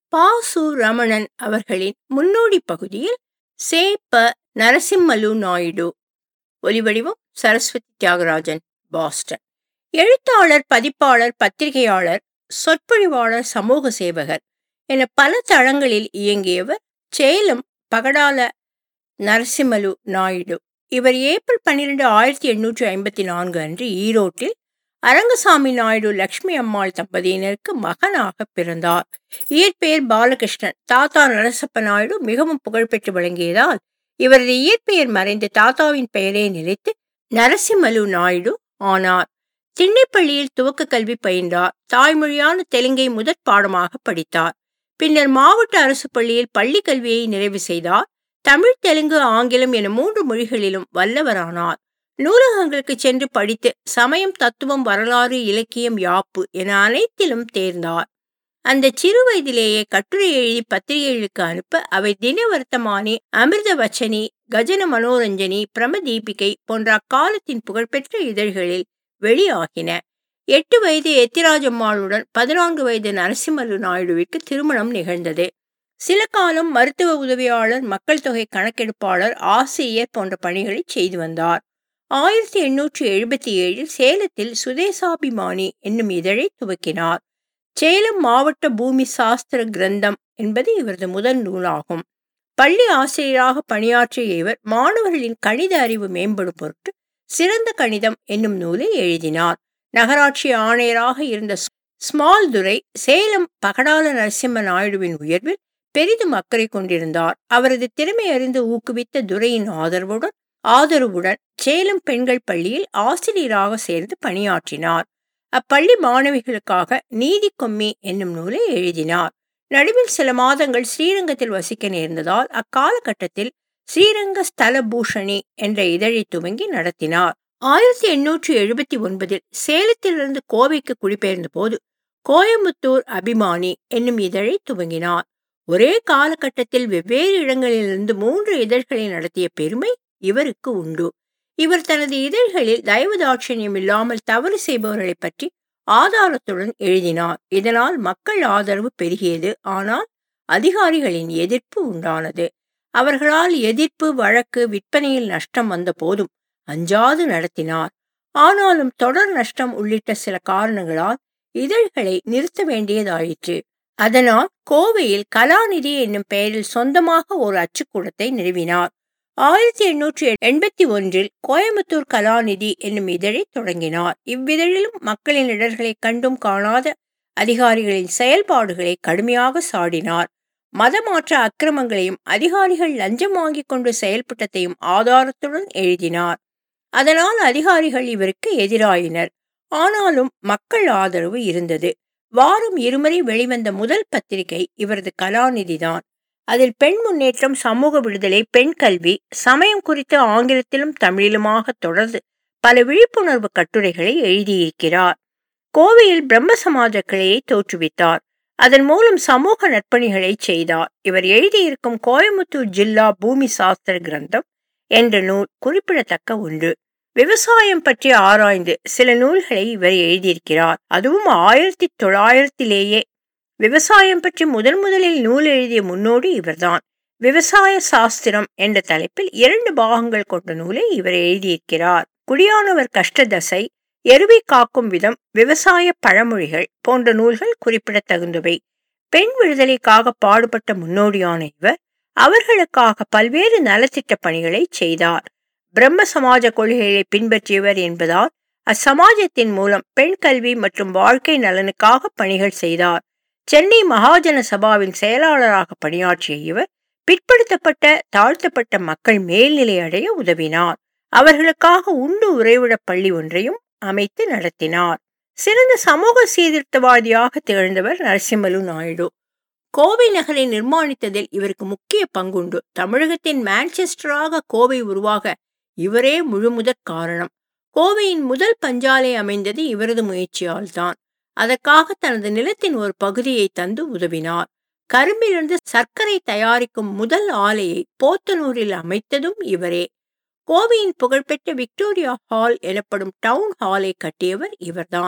பா சு ரமணன் அவர்களின் முன்னோடி பகுதியில் சே ப நரசிம்மலு நாயுடு ஒலிவடிவம் சரஸ்வதி தியாகராஜன் பாஸ்டன் எழுத்தாளர் பதிப்பாளர் பத்திரிகையாளர் சொற்பொழிவாளர் சமூக சேவகர் என பல தளங்களில் இயங்கியவர் சேலம் பகடால நரசிம்மலு நாயுடு இவர் ஏப்ரல் பன்னிரெண்டு ஆயிரத்தி எண்ணூற்றி ஐம்பத்தி நான்கு அன்று ஈரோட்டில் அரங்கசாமி நாயுடு லக்ஷ்மி அம்மாள் தம்பதியினருக்கு மகனாக பிறந்தார் இயற்பெயர் பாலகிருஷ்ணன் தாத்தா நரசப்ப நாயுடு மிகவும் புகழ்பெற்று விளங்கியதால் இவரது இயற்பெயர் மறைந்து தாத்தாவின் பெயரே நிலைத்து நரசிம்மலு நாயுடு ஆனார் திண்ணைப்பள்ளியில் துவக்க கல்வி பயின்றார் தாய்மொழியான தெலுங்கை முதற் பாடமாக படித்தார் பின்னர் மாவட்ட அரசு பள்ளியில் பள்ளி கல்வியை நிறைவு செய்தார் தமிழ் தெலுங்கு ஆங்கிலம் என மூன்று மொழிகளிலும் வல்லவரானார் நூலகங்களுக்கு சென்று படித்து சமயம் தத்துவம் வரலாறு இலக்கியம் யாப்பு என அனைத்திலும் தேர்ந்தார் அந்த சிறு வயதிலேயே கட்டுரை எழுதி பத்திரிகைகளுக்கு அனுப்ப அவை தினவர்த்தமானி அமிர்த வச்சனி கஜன மனோரஞ்சனி பிரமதீபிகை போன்ற அக்காலத்தின் புகழ்பெற்ற இதழ்களில் வெளியாகின எட்டு வயது எத்திராஜம்மாளுடன் பதினான்கு வயது நரசிம்மலு நாயுடுவிற்கு திருமணம் நிகழ்ந்தது சில காலம் மருத்துவ உதவியாளர் மக்கள் தொகை கணக்கெடுப்பாளர் ஆசிரியர் போன்ற பணிகளை செய்து வந்தார் ஆயிரத்தி எண்ணூற்றி எழுபத்தி ஏழில் சேலத்தில் சுதேசாபிமானி என்னும் இதழை துவக்கினார் சேலம் மாவட்ட பூமி சாஸ்திர கிரந்தம் என்பது இவரது முதல் நூலாகும் பள்ளி ஆசிரியராக பணியாற்றிய இவர் மாணவர்களின் கணித அறிவு மேம்படும் பொருட்டு சிறந்த கணிதம் என்னும் நூலை எழுதினார் நகராட்சி ஆணையராக இருந்த ஸ்மால் துரை சேலம் பகடால நரசிம்ம நாயுடுவின் உயர்வில் பெரிதும் அக்கறை கொண்டிருந்தார் அவரது திறமை அறிந்து ஊக்குவித்த துரையின் ஆதரவுடன் ஆதரவுடன் சேலம் பெண்கள் பள்ளியில் ஆசிரியராக சேர்ந்து பணியாற்றினார் அப்பள்ளி மாணவிகளுக்காக நீதி கொம்மி என்னும் நூலை எழுதினார் நடுவில் சில மாதங்கள் ஸ்ரீரங்கத்தில் வசிக்க நேர்ந்ததால் அக்காலகட்டத்தில் ஸ்ரீரங்க ஸ்தல பூஷணி என்ற இதழை துவங்கி நடத்தினார் ஆயிரத்தி எண்ணூற்றி எழுபத்தி ஒன்பதில் சேலத்திலிருந்து கோவைக்கு குடிபெயர்ந்த போது கோயம்புத்தூர் அபிமானி என்னும் இதழை துவங்கினார் ஒரே காலகட்டத்தில் வெவ்வேறு இடங்களிலிருந்து மூன்று இதழ்களை நடத்திய பெருமை இவருக்கு உண்டு இவர் தனது இதழ்களில் தயவுதாட்சணியம் இல்லாமல் தவறு செய்பவர்களை பற்றி ஆதாரத்துடன் எழுதினார் இதனால் மக்கள் ஆதரவு பெருகியது ஆனால் அதிகாரிகளின் எதிர்ப்பு உண்டானது அவர்களால் எதிர்ப்பு வழக்கு விற்பனையில் நஷ்டம் வந்த போதும் அஞ்சாது நடத்தினார் ஆனாலும் தொடர் நஷ்டம் உள்ளிட்ட சில காரணங்களால் இதழ்களை நிறுத்த வேண்டியதாயிற்று அதனால் கோவையில் கலாநிதி என்னும் பெயரில் சொந்தமாக ஒரு அச்சுக்கூடத்தை நிறுவினார் ஆயிரத்தி எண்ணூற்றி எண்பத்தி ஒன்றில் கோயம்புத்தூர் கலாநிதி என்னும் இதழை தொடங்கினார் இவ்விதழிலும் மக்களின் இடர்களை கண்டும் காணாத அதிகாரிகளின் செயல்பாடுகளை கடுமையாக சாடினார் மதமாற்ற அக்கிரமங்களையும் அதிகாரிகள் லஞ்சம் வாங்கிக் கொண்டு செயல்பட்டதையும் ஆதாரத்துடன் எழுதினார் அதனால் அதிகாரிகள் இவருக்கு எதிராயினர் ஆனாலும் மக்கள் ஆதரவு இருந்தது வாரம் இருமுறை வெளிவந்த முதல் பத்திரிகை இவரது கலாநிதிதான் அதில் பெண் முன்னேற்றம் சமூக விடுதலை பெண் கல்வி சமயம் குறித்து ஆங்கிலத்திலும் தமிழிலுமாக தொடர்ந்து பல விழிப்புணர்வு கட்டுரைகளை எழுதியிருக்கிறார் கோவையில் பிரம்ம சமாஜ கிளையை தோற்றுவித்தார் அதன் மூலம் சமூக நற்பணிகளை செய்தார் இவர் எழுதியிருக்கும் கோயம்புத்தூர் ஜில்லா பூமி சாஸ்திர கிரந்தம் என்ற நூல் குறிப்பிடத்தக்க ஒன்று விவசாயம் பற்றி ஆராய்ந்து சில நூல்களை இவர் எழுதியிருக்கிறார் அதுவும் ஆயிரத்தி தொள்ளாயிரத்திலேயே விவசாயம் பற்றி முதன் முதலில் நூல் எழுதிய முன்னோடி இவர்தான் விவசாய சாஸ்திரம் என்ற தலைப்பில் இரண்டு பாகங்கள் கொண்ட நூலை இவர் எழுதியிருக்கிறார் குடியானவர் கஷ்டதசை எருவை காக்கும் விதம் விவசாய பழமொழிகள் போன்ற நூல்கள் குறிப்பிடத்தகுந்தவை பெண் விடுதலைக்காக பாடுபட்ட முன்னோடியான இவர் அவர்களுக்காக பல்வேறு நலத்திட்ட பணிகளை செய்தார் பிரம்ம சமாஜ கொள்கைகளை பின்பற்றியவர் என்பதால் அச்சமாஜத்தின் மூலம் பெண் கல்வி மற்றும் வாழ்க்கை நலனுக்காக பணிகள் செய்தார் சென்னை மகாஜன சபாவின் செயலாளராக பணியாற்றிய இவர் பிற்படுத்தப்பட்ட தாழ்த்தப்பட்ட மக்கள் மேல்நிலை அடைய உதவினார் அவர்களுக்காக உண்டு உறைவிட பள்ளி ஒன்றையும் அமைத்து நடத்தினார் சிறந்த சமூக சீர்திருத்தவாதியாக திகழ்ந்தவர் நரசிம்மலு நாயுடு கோவை நகரை நிர்மாணித்ததில் இவருக்கு முக்கிய பங்குண்டு தமிழகத்தின் மான்செஸ்டராக கோவை உருவாக இவரே முழுமுதற் காரணம் கோவையின் முதல் பஞ்சாலை அமைந்தது இவரது முயற்சியால் தான் அதற்காக தனது நிலத்தின் ஒரு பகுதியை தந்து உதவினார் கரும்பிலிருந்து சர்க்கரை தயாரிக்கும் முதல் ஆலையை போத்தனூரில் அமைத்ததும் இவரே கோவையின் புகழ்பெற்ற விக்டோரியா ஹால் எனப்படும் டவுன் ஹாலை கட்டியவர் இவர்தான்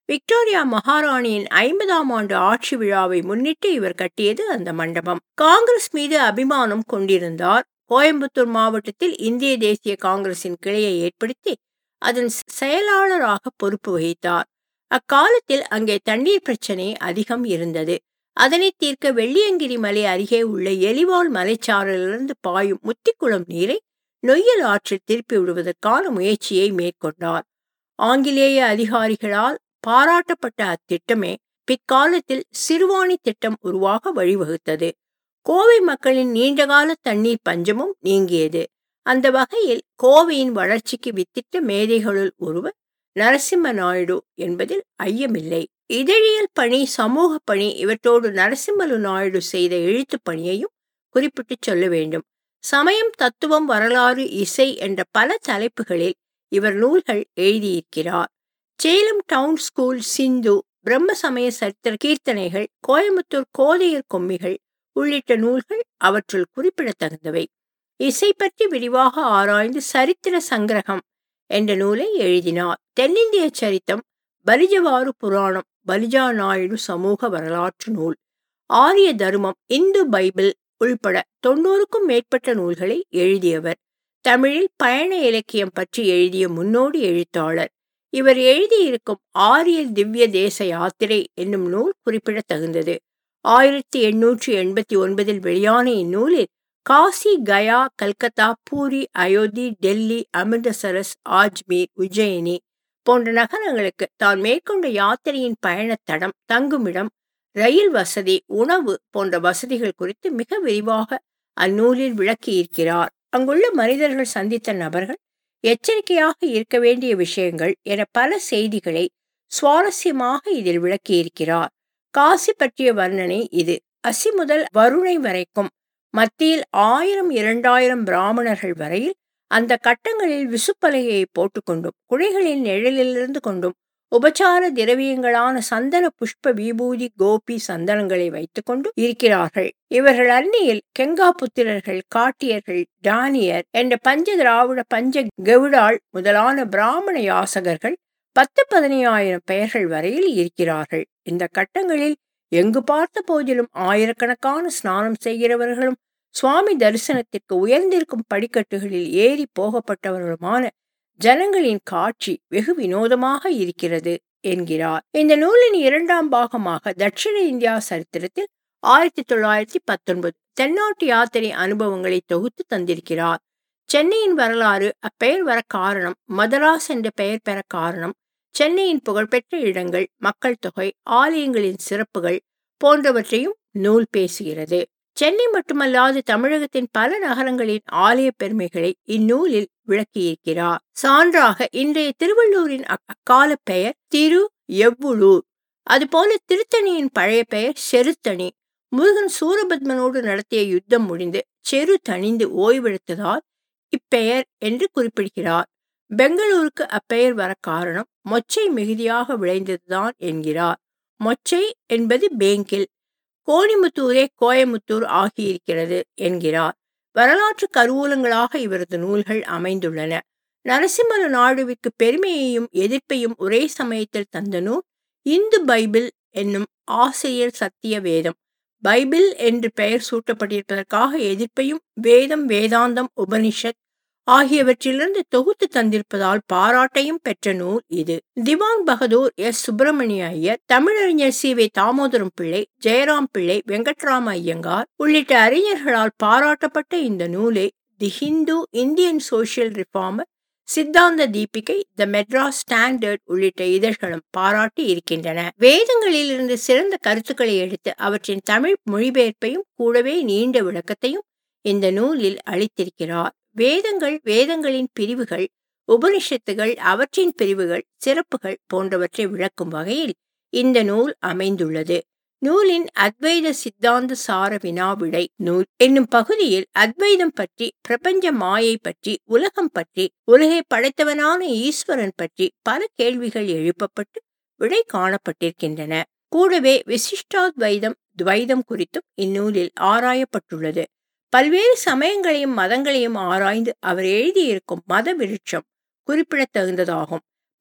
விக்டோரியா மகாராணியின் ஐம்பதாம் ஆண்டு ஆட்சி விழாவை முன்னிட்டு இவர் கட்டியது அந்த மண்டபம் காங்கிரஸ் மீது அபிமானம் கொண்டிருந்தார் கோயம்புத்தூர் மாவட்டத்தில் இந்திய தேசிய காங்கிரசின் கிளையை ஏற்படுத்தி அதன் செயலாளராக பொறுப்பு வகித்தார் அக்காலத்தில் அங்கே தண்ணீர் பிரச்சனை அதிகம் இருந்தது அதனை தீர்க்க வெள்ளியங்கிரி மலை அருகே உள்ள எலிவால் மலைச்சாரலிருந்து பாயும் முத்திக்குளம் நீரை நொய்யல் ஆற்றில் திருப்பி விடுவதற்கான முயற்சியை மேற்கொண்டார் ஆங்கிலேய அதிகாரிகளால் பாராட்டப்பட்ட அத்திட்டமே பிற்காலத்தில் சிறுவாணி திட்டம் உருவாக வழிவகுத்தது கோவை மக்களின் நீண்டகால தண்ணீர் பஞ்சமும் நீங்கியது அந்த வகையில் கோவையின் வளர்ச்சிக்கு வித்திட்ட மேதைகளுள் ஒருவர் நரசிம்ம நாயுடு என்பதில் ஐயமில்லை இதழியல் பணி சமூக பணி இவற்றோடு நரசிம்மலு நாயுடு செய்த எழுத்துப் பணியையும் குறிப்பிட்டு சொல்ல வேண்டும் சமயம் தத்துவம் வரலாறு இசை என்ற பல தலைப்புகளில் இவர் நூல்கள் எழுதியிருக்கிறார் சேலம் டவுன் ஸ்கூல் சிந்து பிரம்ம சமய சரித்திர கீர்த்தனைகள் கோயம்புத்தூர் கோதையர் கொம்மிகள் உள்ளிட்ட நூல்கள் அவற்றுள் குறிப்பிடத்தகுந்தவை இசை பற்றி விரிவாக ஆராய்ந்து சரித்திர சங்கிரகம் என்ற நூலை எழுதினார் தென்னிந்திய சரித்தம் பலிஜவாறு புராணம் பலிஜா நாயுடு சமூக வரலாற்று நூல் ஆரிய தர்மம் இந்து பைபிள் உள்பட தொண்ணூறுக்கும் மேற்பட்ட நூல்களை எழுதியவர் தமிழில் பயண இலக்கியம் பற்றி எழுதிய முன்னோடி எழுத்தாளர் இவர் எழுதியிருக்கும் ஆரியல் திவ்ய தேச யாத்திரை என்னும் நூல் குறிப்பிடத்தகுந்தது ஆயிரத்தி எண்ணூற்றி எண்பத்தி ஒன்பதில் வெளியான இந்நூலில் காசி கயா கல்கத்தா பூரி அயோத்தி டெல்லி அமிர்தசரஸ் ஆஜ்மீர் உஜ்ஜயினி போன்ற நகரங்களுக்கு தான் மேற்கொண்ட யாத்திரையின் பயணத்தடம் தங்குமிடம் ரயில் வசதி உணவு போன்ற வசதிகள் குறித்து மிக விரிவாக அந்நூலில் விளக்கியிருக்கிறார் அங்குள்ள மனிதர்கள் சந்தித்த நபர்கள் எச்சரிக்கையாக இருக்க வேண்டிய விஷயங்கள் என பல செய்திகளை சுவாரஸ்யமாக இதில் விளக்கியிருக்கிறார் காசி பற்றிய வர்ணனை இது அசி முதல் வருணை வரைக்கும் மத்தியில் ஆயிரம் இரண்டாயிரம் பிராமணர்கள் வரையில் அந்த கட்டங்களில் விசுப்பலகையை போட்டுக்கொண்டும் குழைகளின் நிழலிலிருந்து கொண்டும் உபச்சார திரவியங்களான சந்தன புஷ்ப விபூதி கோபி சந்தனங்களை வைத்துக்கொண்டு இருக்கிறார்கள் இவர்கள் அந்நியில் கெங்கா புத்திரர்கள் காட்டியர்கள் டானியர் என்ற பஞ்ச திராவிட பஞ்ச கெவுடாள் முதலான பிராமண யாசகர்கள் பத்து பதினையாயிரம் பெயர்கள் வரையில் இருக்கிறார்கள் இந்த கட்டங்களில் எங்கு பார்த்த போதிலும் ஆயிரக்கணக்கான ஸ்நானம் செய்கிறவர்களும் சுவாமி தரிசனத்திற்கு உயர்ந்திருக்கும் படிக்கட்டுகளில் ஏறி போகப்பட்டவர்களுமான ஜனங்களின் காட்சி வெகு வினோதமாக இருக்கிறது என்கிறார் இந்த நூலின் இரண்டாம் பாகமாக தட்சிண இந்தியா சரித்திரத்தில் ஆயிரத்தி தொள்ளாயிரத்தி பத்தொன்பது தென்னாட்டு யாத்திரை அனுபவங்களை தொகுத்து தந்திருக்கிறார் சென்னையின் வரலாறு அப்பெயர் வர காரணம் மதராஸ் என்ற பெயர் பெற காரணம் சென்னையின் புகழ்பெற்ற இடங்கள் மக்கள் தொகை ஆலயங்களின் சிறப்புகள் போன்றவற்றையும் நூல் பேசுகிறது சென்னை மட்டுமல்லாது தமிழகத்தின் பல நகரங்களின் ஆலய பெருமைகளை இந்நூலில் விளக்கியிருக்கிறார் சான்றாக இன்றைய திருவள்ளூரின் அக்கால பெயர் திரு எவ்வுளூர் அதுபோல திருத்தணியின் பழைய பெயர் செருத்தணி முருகன் சூரபத்மனோடு நடத்திய யுத்தம் முடிந்து செரு தணிந்து ஓய்வெடுத்ததால் இப்பெயர் என்று குறிப்பிடுகிறார் பெங்களூருக்கு அப்பெயர் வர காரணம் மொச்சை மிகுதியாக விளைந்ததுதான் என்கிறார் மொச்சை என்பது பேங்கில் கோணிமுத்தூரே கோயமுத்தூர் ஆகியிருக்கிறது என்கிறார் வரலாற்று கருவூலங்களாக இவரது நூல்கள் அமைந்துள்ளன நரசிம்மல நாடுவிற்கு பெருமையையும் எதிர்ப்பையும் ஒரே சமயத்தில் தந்த நூல் இந்து பைபிள் என்னும் ஆசிரியர் சத்திய வேதம் பைபிள் என்று பெயர் சூட்டப்பட்டிருப்பதற்காக எதிர்ப்பையும் வேதம் வேதாந்தம் உபனிஷத் ஆகியவற்றிலிருந்து தொகுத்து தந்திருப்பதால் பாராட்டையும் பெற்ற நூல் இது திவான் பகதூர் எஸ் சுப்பிரமணிய ஐயர் தமிழறிஞர் சி வே தாமோதரம் பிள்ளை ஜெயராம் பிள்ளை வெங்கட்ராம ஐயங்கார் உள்ளிட்ட அறிஞர்களால் பாராட்டப்பட்ட இந்த நூலை the Hindu Indian social reformer Siddhanta Deepika the Madras standard உள்ளிட்ட இதழ்களும் பாராட்டி இருக்கின்றன வேதங்களில் இருந்து சிறந்த கருத்துக்களை எடுத்து அவற்றின் தமிழ் மொழிபெயர்ப்பையும் கூடவே நீண்ட விளக்கத்தையும் இந்த நூலில் அளித்திருக்கிறார் வேதங்கள் வேதங்களின் பிரிவுகள் உபனிஷத்துகள் அவற்றின் பிரிவுகள் சிறப்புகள் போன்றவற்றை விளக்கும் வகையில் இந்த நூல் அமைந்துள்ளது நூலின் அத்வைத சித்தாந்த சார வினாவிடை நூல் என்னும் பகுதியில் அத்வைதம் பற்றி பிரபஞ்ச மாயை பற்றி உலகம் பற்றி உலகை படைத்தவனான ஈஸ்வரன் பற்றி பல கேள்விகள் எழுப்பப்பட்டு விடை காணப்பட்டிருக்கின்றன கூடவே விசிஷ்டாத்வைதம் துவைதம் குறித்தும் இந்நூலில் ஆராயப்பட்டுள்ளது பல்வேறு சமயங்களையும் மதங்களையும் ஆராய்ந்து அவர் எழுதியிருக்கும் மத விருட்சம் குறிப்பிடத்தகுந்ததாகும்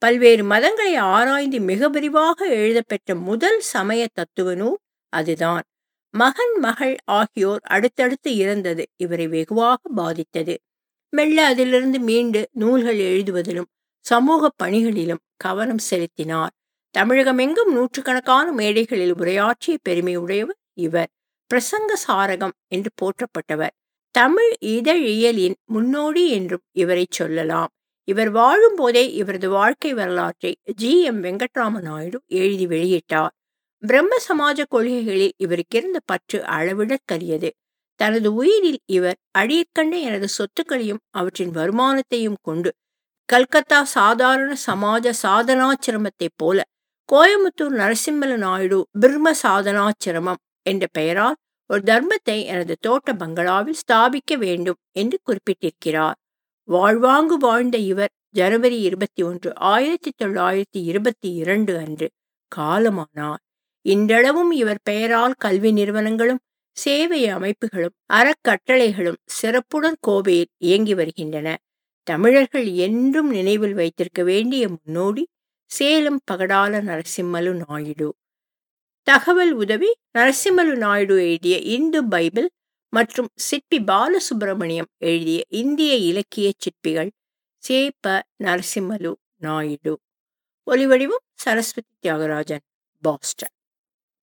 பல்வேறு மதங்களை ஆராய்ந்து மிக விரிவாக எழுதப்பெற்ற முதல் சமய தத்துவ நூல் அதுதான் மகன் மகள் ஆகியோர் அடுத்தடுத்து இறந்தது இவரை வெகுவாக பாதித்தது மெல்ல அதிலிருந்து மீண்டு நூல்கள் எழுதுவதிலும் சமூக பணிகளிலும் கவனம் செலுத்தினார் தமிழகமெங்கும் நூற்றுக்கணக்கான மேடைகளில் உரையாற்றிய பெருமை உடையவர் இவர் பிரசங்க சாரகம் என்று போற்றப்பட்டவர் தமிழ் இதழியலின் முன்னோடி என்றும் இவரை சொல்லலாம் இவர் வாழும் போதே இவரது வாழ்க்கை வரலாற்றை ஜி எம் வெங்கட்ராம நாயுடு எழுதி வெளியிட்டார் பிரம்ம சமாஜ கொள்கைகளில் இவருக்கு இருந்த பற்று அளவிடற்கரியது தனது உயிரில் இவர் அடியற்கண்ட எனது சொத்துக்களையும் அவற்றின் வருமானத்தையும் கொண்டு கல்கத்தா சாதாரண சமாஜ சாதனாச்சிரமத்தைப் போல கோயமுத்தூர் நரசிம்மல நாயுடு பிரம்ம சாதனாச்சிரமம் என்ற பெயரால் ஒரு தர்மத்தை எனது தோட்ட பங்களாவில் ஸ்தாபிக்க வேண்டும் என்று குறிப்பிட்டிருக்கிறார் வாழ்வாங்கு வாழ்ந்த இவர் ஜனவரி இருபத்தி ஒன்று ஆயிரத்தி தொள்ளாயிரத்தி இருபத்தி இரண்டு அன்று காலமானார் இன்றளவும் இவர் பெயரால் கல்வி நிறுவனங்களும் சேவை அமைப்புகளும் அறக்கட்டளைகளும் சிறப்புடன் கோவையில் இயங்கி வருகின்றன தமிழர்கள் என்றும் நினைவில் வைத்திருக்க வேண்டிய முன்னோடி சேலம் பகடால நரசிம்மலு நாயுடு தகவல் உதவி நரசிம்மலு நாயுடு எழுதிய இந்து பைபிள் மற்றும் சிற்பி பாலசுப்பிரமணியம் எழுதிய இந்திய இலக்கிய சிற்பிகள் சேப்ப நரசிம்மலு நாயுடு ஒலிவடிவம் சரஸ்வதி தியாகராஜன் பாஸ்டன்